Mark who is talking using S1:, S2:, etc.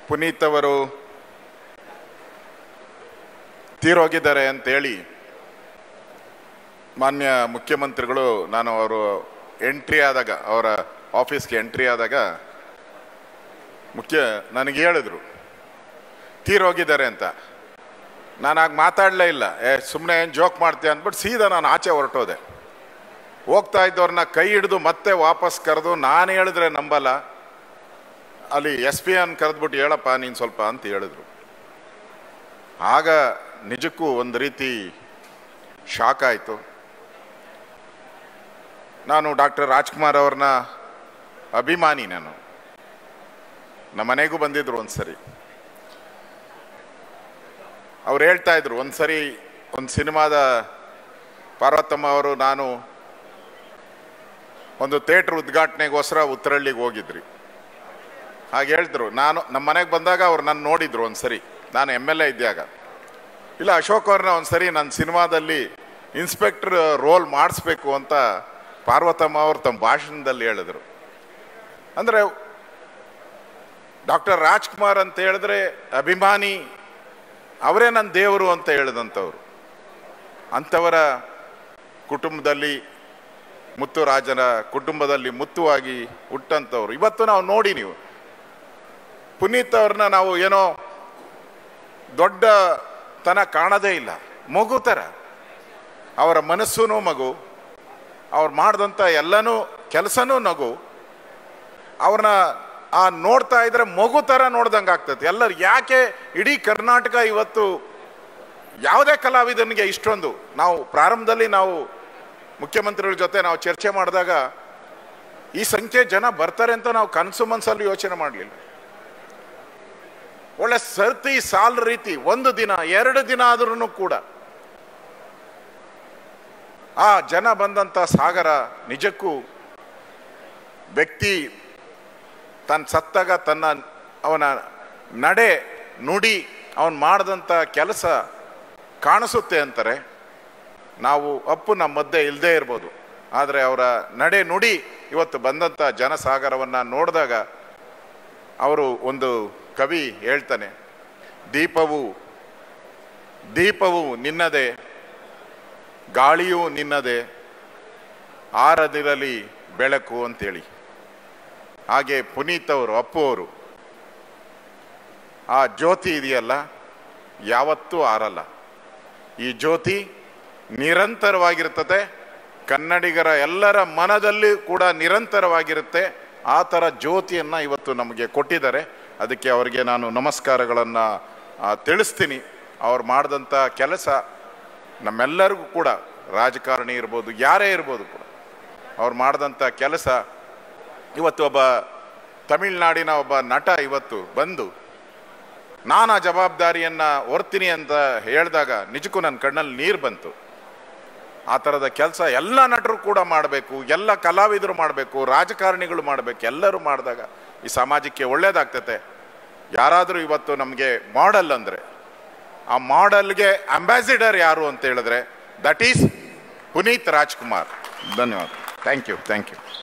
S1: ಪುನೀತ್ ಅವರು ತೀರೋಗಿದ್ದಾರೆ ಅಂತೇಳಿ ಮಾನ್ಯ ಮುಖ್ಯಮಂತ್ರಿಗಳು ನಾನು ಅವರು ಎಂಟ್ರಿ ಆದಾಗ ಅವರ ಆಫೀಸ್ಗೆ ಎಂಟ್ರಿ ಆದಾಗ ಮುಖ್ಯ ನನಗೆ ಹೇಳಿದ್ರು ತೀರೋಗಿದ್ದಾರೆ ಅಂತ ನಾನು ಆಗ ಮಾತಾಡಲೇ ಇಲ್ಲ ಏ ಸುಮ್ಮನೆ ಏನು ಜೋಕ್ ಮಾಡ್ತೀಯ ಅಂದ್ಬಿಟ್ಟು ಸೀದಾ ನಾನು ಆಚೆ ಹೊರಟೋದೆ ಹೋಗ್ತಾ ಇದ್ದವ್ರನ್ನ ಕೈ ಹಿಡಿದು ಮತ್ತೆ ವಾಪಸ್ ಕರೆದು ನಾನು ಹೇಳಿದ್ರೆ ನಂಬಲ್ಲ ಅಲ್ಲಿ ಎಸ್ ಪಿ ಅನ್ ಕರೆದ್ಬಿಟ್ಟು ಹೇಳಪ್ಪ ನೀನು ಸ್ವಲ್ಪ ಅಂತ ಹೇಳಿದ್ರು ಆಗ ನಿಜಕ್ಕೂ ಒಂದು ರೀತಿ ಶಾಕ್ ಆಯಿತು ನಾನು ಡಾಕ್ಟರ್ ರಾಜ್ಕುಮಾರ್ ಅವ್ರನ್ನ ಅಭಿಮಾನಿ ನಾನು ನಮ್ಮ ಮನೆಗೂ ಬಂದಿದ್ರು ಒಂದ್ಸರಿ ಅವ್ರು ಹೇಳ್ತಾ ಇದ್ರು ಒಂದ್ಸರಿ ಒಂದು ಸಿನಿಮಾದ ಪಾರ್ವತಮ್ಮ ಅವರು ನಾನು ಒಂದು ಥಿಯೇಟ್ರ್ ಉದ್ಘಾಟನೆಗೋಸ್ಕರ ಉತ್ತರಹಳ್ಳಿಗೆ ಹೋಗಿದ್ರಿ ಹಾಗೆ ಹೇಳ್ತಿರು ನಾನು ನಮ್ಮ ಮನೆಗೆ ಬಂದಾಗ ಅವ್ರು ನನ್ನ ನೋಡಿದ್ರು ಒಂದ್ಸರಿ ನಾನು ಎಮ್ ಎಲ್ ಎ ಇದ್ದಾಗ ಇಲ್ಲ ಅಶೋಕ್ ಅವ್ರನ್ನ ಒಂದ್ಸರಿ ನನ್ನ ಸಿನಿಮಾದಲ್ಲಿ ಇನ್ಸ್ಪೆಕ್ಟರ್ ರೋಲ್ ಮಾಡಿಸ್ಬೇಕು ಅಂತ ಪಾರ್ವತಮ್ಮ ಅವರು ತಮ್ಮ ಭಾಷಣದಲ್ಲಿ ಹೇಳಿದ್ರು ಅಂದರೆ ಡಾಕ್ಟರ್ ರಾಜ್ಕುಮಾರ್ ಅಂತ ಹೇಳಿದ್ರೆ ಅಭಿಮಾನಿ ಅವರೇ ನನ್ನ ದೇವರು ಅಂತ ಹೇಳಿದಂಥವ್ರು ಅಂಥವರ ಕುಟುಂಬದಲ್ಲಿ ಮುತ್ತು ರಾಜನ ಕುಟುಂಬದಲ್ಲಿ ಮುತ್ತುವಾಗಿ ಹುಟ್ಟಂಥವ್ರು ಇವತ್ತು ನಾವು ನೋಡಿ ನೀವು ಪುನೀತ್ ಅವ್ರನ್ನ ನಾವು ಏನೋ ದೊಡ್ಡ ತನ ಕಾಣದೇ ಇಲ್ಲ ಮಗು ಥರ ಅವರ ಮನಸ್ಸೂ ಮಗು ಅವ್ರು ಮಾಡಿದಂಥ ಎಲ್ಲನೂ ಕೆಲಸನೂ ನಗು ಅವ್ರನ್ನ ಆ ನೋಡ್ತಾ ಇದ್ರೆ ಮಗು ಥರ ನೋಡ್ದಂಗೆ ಆಗ್ತದೆ ಎಲ್ಲರು ಯಾಕೆ ಇಡೀ ಕರ್ನಾಟಕ ಇವತ್ತು ಯಾವುದೇ ಕಲಾವಿದನಿಗೆ ಇಷ್ಟೊಂದು ನಾವು ಪ್ರಾರಂಭದಲ್ಲಿ ನಾವು ಮುಖ್ಯಮಂತ್ರಿಗಳ ಜೊತೆ ನಾವು ಚರ್ಚೆ ಮಾಡಿದಾಗ ಈ ಸಂಖ್ಯೆ ಜನ ಬರ್ತಾರೆ ಅಂತ ನಾವು ಕನಸು ಮನಸ್ಸಲ್ಲಿ ಯೋಚನೆ ಮಾಡಲಿಲ್ಲ ಒಳ್ಳೆ ಸರ್ತಿ ಸಾಲ್ ರೀತಿ ಒಂದು ದಿನ ಎರಡು ದಿನ ಆದ್ರೂ ಕೂಡ ಆ ಜನ ಬಂದಂಥ ಸಾಗರ ನಿಜಕ್ಕೂ ವ್ಯಕ್ತಿ ತನ್ನ ಸತ್ತಾಗ ತನ್ನ ಅವನ ನಡೆ ನುಡಿ ಅವನು ಮಾಡಿದಂಥ ಕೆಲಸ ಕಾಣಿಸುತ್ತೆ ಅಂತಾರೆ ನಾವು ಅಪ್ಪು ನಮ್ಮ ಮಧ್ಯೆ ಇಲ್ಲದೆ ಇರ್ಬೋದು ಆದರೆ ಅವರ ನಡೆ ನುಡಿ ಇವತ್ತು ಬಂದಂಥ ಜನಸಾಗರವನ್ನು ನೋಡಿದಾಗ ಅವರು ಒಂದು ಕವಿ ಹೇಳ್ತಾನೆ ದೀಪವು ದೀಪವು ನಿನ್ನದೇ ಗಾಳಿಯೂ ನಿನ್ನದೇ ಆರದಿರಲಿ ಬೆಳಕು ಅಂತೇಳಿ ಹಾಗೆ ಪುನೀತ್ ಅವರು ಅಪ್ಪು ಅವರು ಆ ಜ್ಯೋತಿ ಇದೆಯಲ್ಲ ಯಾವತ್ತೂ ಆರಲ್ಲ ಈ ಜ್ಯೋತಿ ನಿರಂತರವಾಗಿರ್ತದೆ ಕನ್ನಡಿಗರ ಎಲ್ಲರ ಮನದಲ್ಲಿ ಕೂಡ ನಿರಂತರವಾಗಿರುತ್ತೆ ಆ ಥರ ಜ್ಯೋತಿಯನ್ನು ಇವತ್ತು ನಮಗೆ ಕೊಟ್ಟಿದ್ದಾರೆ ಅದಕ್ಕೆ ಅವರಿಗೆ ನಾನು ನಮಸ್ಕಾರಗಳನ್ನು ತಿಳಿಸ್ತೀನಿ ಅವ್ರು ಮಾಡಿದಂಥ ಕೆಲಸ ನಮ್ಮೆಲ್ಲರಿಗೂ ಕೂಡ ರಾಜಕಾರಣಿ ಇರ್ಬೋದು ಯಾರೇ ಇರ್ಬೋದು ಕೂಡ ಅವ್ರು ಮಾಡಿದಂಥ ಕೆಲಸ ಇವತ್ತು ಒಬ್ಬ ತಮಿಳ್ನಾಡಿನ ಒಬ್ಬ ನಟ ಇವತ್ತು ಬಂದು ನಾನು ಆ ಜವಾಬ್ದಾರಿಯನ್ನು ಹೊರ್ತೀನಿ ಅಂತ ಹೇಳಿದಾಗ ನಿಜಕ್ಕೂ ನನ್ನ ಕಣ್ಣಲ್ಲಿ ನೀರು ಬಂತು ಆ ಥರದ ಕೆಲಸ ಎಲ್ಲ ನಟರು ಕೂಡ ಮಾಡಬೇಕು ಎಲ್ಲ ಕಲಾವಿದರು ಮಾಡಬೇಕು ರಾಜಕಾರಣಿಗಳು ಮಾಡಬೇಕು ಎಲ್ಲರೂ ಮಾಡಿದಾಗ ಈ ಸಮಾಜಕ್ಕೆ ಒಳ್ಳೇದಾಗ್ತತೆ ಯಾರಾದರೂ ಇವತ್ತು ನಮಗೆ ಮಾಡೆಲ್ ಅಂದರೆ ಆ ಮಾಡೆಲ್ಗೆ ಅಂಬಾಸಿಡರ್ ಯಾರು ಅಂತ ಹೇಳಿದ್ರೆ ದಟ್ ಈಸ್ ಪುನೀತ್ ರಾಜ್ಕುಮಾರ್ ಧನ್ಯವಾದ ಥ್ಯಾಂಕ್ ಯು ಥ್ಯಾಂಕ್ ಯು